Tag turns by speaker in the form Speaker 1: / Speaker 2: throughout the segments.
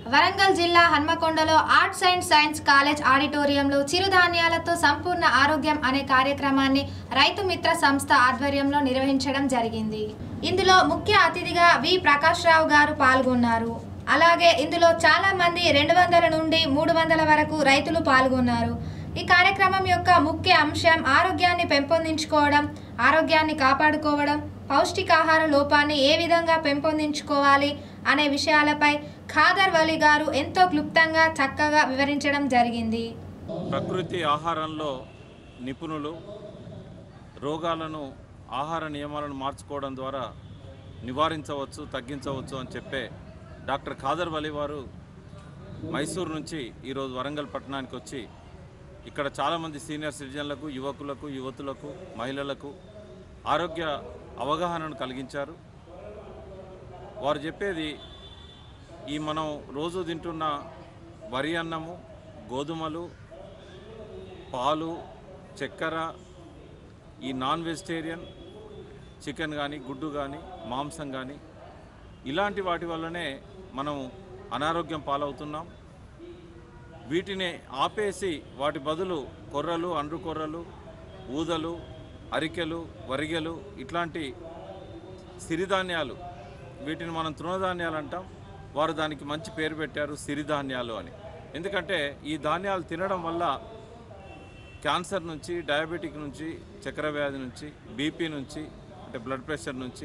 Speaker 1: వరంగల్ జిల్లా హన్మకొండలో arts and science college ఆడిటోరియంలో చిరుధాన్యాలతో సంపూర్ణ ఆరోగ్యం అనే కార్యక్రమాన్ని రైతు మిత్ర సంస్థ ఆధ్వర్యంలో నిర్వహించడం జరిగింది ఇందులో ముఖ్య అతిథిగా వి ప్రకాష్ రావు గారు పాల్గొన్నారు అలాగే ఇందులో చాలా మంది రెండు వందల నుండి మూడు వందల వరకు రైతులు పాల్గొన్నారు ఈ కార్యక్రమం యొక్క ముఖ్య అంశం ఆరోగ్యాన్ని పెంపొందించుకోవడం ఆరోగ్యాన్ని కాపాడుకోవడం పౌష్టికాహార లోపాన్ని ఏ విధంగా పెంపొందించుకోవాలి అనే విషయాలపై ఖాదర్ వలి గారు ఎంతో క్లుప్తంగా చక్కగా వివరించడం జరిగింది
Speaker 2: ప్రకృతి ఆహారంలో నిపుణులు రోగాలను ఆహార నియమాలను మార్చుకోవడం ద్వారా నివారించవచ్చు తగ్గించవచ్చు అని చెప్పే డాక్టర్ ఖాదర్ వలి వారు మైసూరు నుంచి ఈరోజు వరంగల్ పట్టణానికి వచ్చి ఇక్కడ చాలామంది సీనియర్ సిటిజన్లకు యువకులకు యువతులకు మహిళలకు ఆరోగ్య అవగాహనను కలిగించారు వారు చెప్పేది ఈ మనం రోజు తింటున్న వరి అన్నము గోధుమలు పాలు చక్కెర ఈ నాన్ వెజిటేరియన్ చికెన్ కానీ గుడ్డు కానీ మాంసం కానీ ఇలాంటి వాటి వల్లనే మనం అనారోగ్యం పాలవుతున్నాం వీటిని ఆపేసి వాటి బదులు కొర్రలు అండ్రు కొర్రలు ఊదలు అరికెలు వరిగెలు ఇట్లాంటి సిరిధాన్యాలు వీటిని మనం తృణధాన్యాలు అంటాం వారు దానికి మంచి పేరు పెట్టారు సిరిధాన్యాలు అని ఎందుకంటే ఈ ధాన్యాలు తినడం వల్ల క్యాన్సర్ నుంచి డయాబెటిక్ నుంచి చక్కెర వ్యాధి నుంచి బీపీ నుంచి అంటే బ్లడ్ ప్రెషర్ నుంచి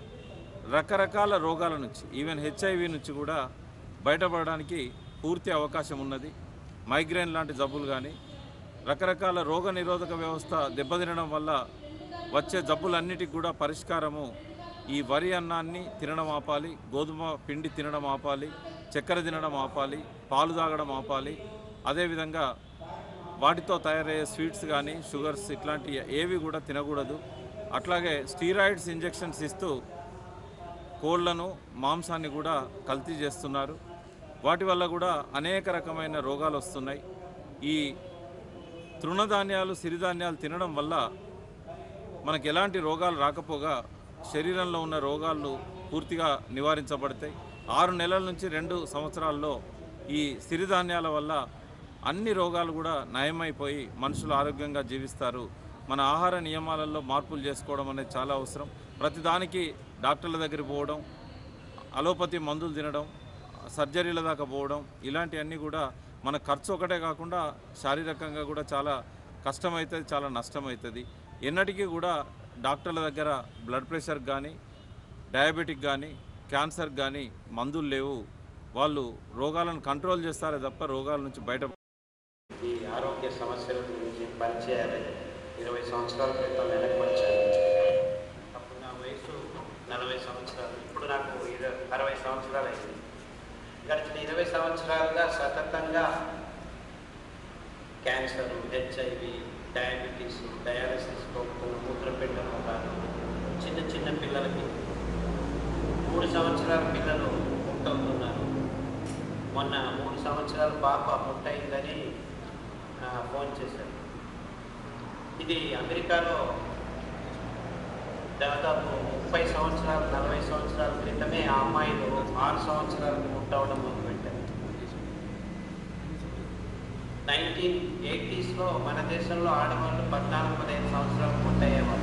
Speaker 2: రకరకాల రోగాల నుంచి ఈవెన్ హెచ్ఐవి నుంచి కూడా బయటపడడానికి పూర్తి అవకాశం ఉన్నది మైగ్రేన్ లాంటి జబ్బులు కానీ రకరకాల రోగ నిరోధక వ్యవస్థ దెబ్బతినడం వల్ల వచ్చే జబ్బులన్నిటికి కూడా పరిష్కారము ఈ వరి అన్నాన్ని తినడం ఆపాలి గోధుమ పిండి తినడం ఆపాలి చక్కెర తినడం ఆపాలి పాలు తాగడం ఆపాలి అదేవిధంగా వాటితో తయారయ్యే స్వీట్స్ కానీ షుగర్స్ ఇట్లాంటి ఏవి కూడా తినకూడదు అట్లాగే స్టీరాయిడ్స్ ఇంజెక్షన్స్ ఇస్తూ కోళ్లను మాంసాన్ని కూడా కల్తీ చేస్తున్నారు వాటి వల్ల కూడా అనేక రకమైన రోగాలు వస్తున్నాయి ఈ తృణధాన్యాలు సిరిధాన్యాలు తినడం వల్ల మనకు ఎలాంటి రోగాలు రాకపోగా శరీరంలో ఉన్న రోగాలు పూర్తిగా నివారించబడతాయి ఆరు నెలల నుంచి రెండు సంవత్సరాల్లో ఈ సిరిధాన్యాల వల్ల అన్ని రోగాలు కూడా నయమైపోయి మనుషులు ఆరోగ్యంగా జీవిస్తారు మన ఆహార నియమాలలో మార్పులు చేసుకోవడం అనేది చాలా అవసరం ప్రతిదానికి డాక్టర్ల దగ్గర పోవడం అలోపతి మందులు తినడం సర్జరీల దాకా పోవడం ఇలాంటివన్నీ కూడా మన ఖర్చు ఒకటే కాకుండా శారీరకంగా కూడా చాలా కష్టమవుతుంది చాలా నష్టమవుతుంది ఎన్నటికీ కూడా డాక్టర్ల దగ్గర బ్లడ్ ప్రెషర్ కానీ డయాబెటిక్ కానీ క్యాన్సర్ కానీ మందులు లేవు వాళ్ళు రోగాలను కంట్రోల్ చేస్తారే తప్ప రోగాల నుంచి బయట
Speaker 3: ఈ ఆరోగ్య సమస్యల గురించి పరిచయాలు ఇరవై సంవత్సరాల క్రితం వెనక్కి వచ్చాను అప్పుడు నా వయసు నలభై సంవత్సరాలు ఇప్పుడు నాకు ఇర అరవై సంవత్సరాలు అయింది గడిచిన ఇరవై సంవత్సరాలుగా సతతంగా క్యాన్సర్ హెచ్ఐవి డయాబెటీస్ డయాలసిస్ పోతున్న మూత్రపిండ రోగాలు చిన్న చిన్న పిల్లలకి మూడు సంవత్సరాల పిల్లలు పుట్టవుతున్నారు మొన్న మూడు సంవత్సరాల పాప పుట్టయిందని ఆ, ఫోన్ చేశారు ఇది అమెరికాలో దాదాపు ముప్పై సంవత్సరాలు నలభై సంవత్సరాల క్రితమే ఆ అమ్మాయిలు ఆరు సంవత్సరాలకు పుట్టవడం మొదలుపెట్టారు నైన్టీన్ ఎయిటీస్లో మన దేశంలో ఆడవాళ్ళు పద్నాలుగు పదిహేను సంవత్సరాలు పుట్టయ్యేవాళ్ళు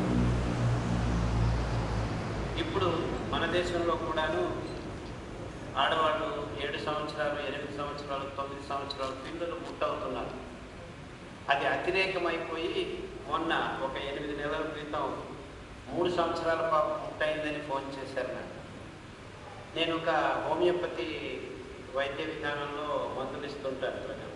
Speaker 3: ఇప్పుడు మన దేశంలో కూడాను ఆడవాళ్ళు ఏడు సంవత్సరాలు ఎనిమిది సంవత్సరాలు తొమ్మిది సంవత్సరాలు పిల్లలు పుట్టవుతున్నారు అది అతిరేకమైపోయి మొన్న ఒక ఎనిమిది నెలల క్రితం మూడు సంవత్సరాల పాప పుట్టయిందని ఫోన్ చేశారు నాకు నేను ఒక హోమియోపతి వైద్య విధానంలో మందులు ఇస్తుంటాను ప్రజలు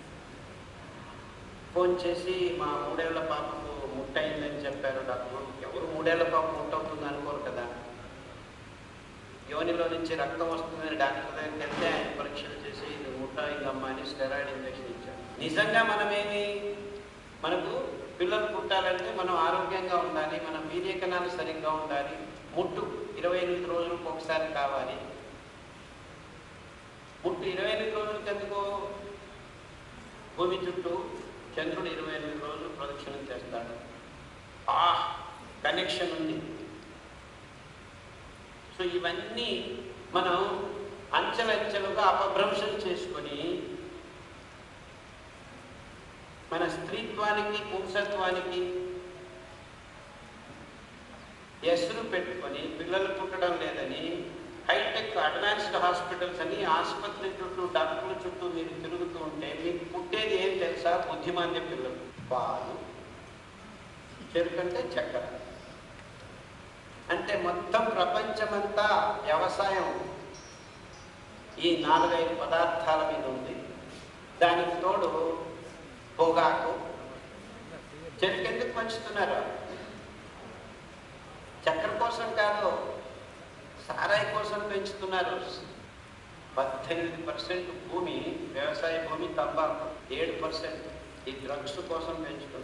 Speaker 3: ఫోన్ చేసి మా మూడేళ్ల పాపకు ముట్టయిందని చెప్పారు డాక్టర్ ఎవరు మూడేళ్ల పాప ముట్టవుతుంది అనుకోరు కదా యోనిలో నుంచి రక్తం వస్తుందని డాక్టర్ దగ్గరికి వెళ్తే ఆయన పరీక్షలు చేసి ఇది ముట్ట ఇంకమ్మ అని స్టెరాయిడ్ ఇంజెక్షన్ ఇచ్చారు నిజంగా మనమేమి మనకు పిల్లలు పుట్టాలంటే మనం ఆరోగ్యంగా ఉండాలి మన వీర్య కణాలు సరిగ్గా ఉండాలి ముట్టు ఇరవై ఎనిమిది రోజులకు ఒకసారి కావాలి ముట్టు ఇరవై ఎనిమిది రోజులకి ఎందుకు భూమి చుట్టూ చంద్రుడు ఇరవై ఎనిమిది రోజులు ప్రదక్షిణం చేస్తాడు ఆ కనెక్షన్ ఉంది సో ఇవన్నీ మనం అంచెలంచెలుగా అపభ్రంశం చేసుకొని మన స్త్రీత్వానికి పుంసత్వానికి ఎస్ను పెట్టుకొని పిల్లలు పుట్టడం లేదని హైటెక్ అడ్వాన్స్డ్ హాస్పిటల్స్ అని ఆసుపత్రి చుట్టూ డాక్టర్ల చుట్టూ మీరు తిరుగుతూ ఉంటే మీకు పుట్టేది ఏం తెలుసా బుద్ధిమాంద్య పిల్లలు పాలు చెరుకంటే చక్కెర అంటే మొత్తం ప్రపంచమంతా వ్యవసాయం ఈ నాలుగైదు పదార్థాల మీద ఉంది దానికి తోడు పొగాకు చెరుకెందుకు పంచుతున్నారు చక్కెర కోసం కాదు సారాయి కోసం పెంచుతున్నారు పద్దెనిమిది పర్సెంట్ భూమి వ్యవసాయ భూమి తంబాకు ఏడు పర్సెంట్ ఈ డ్రగ్స్ కోసం పెంచుతున్నారు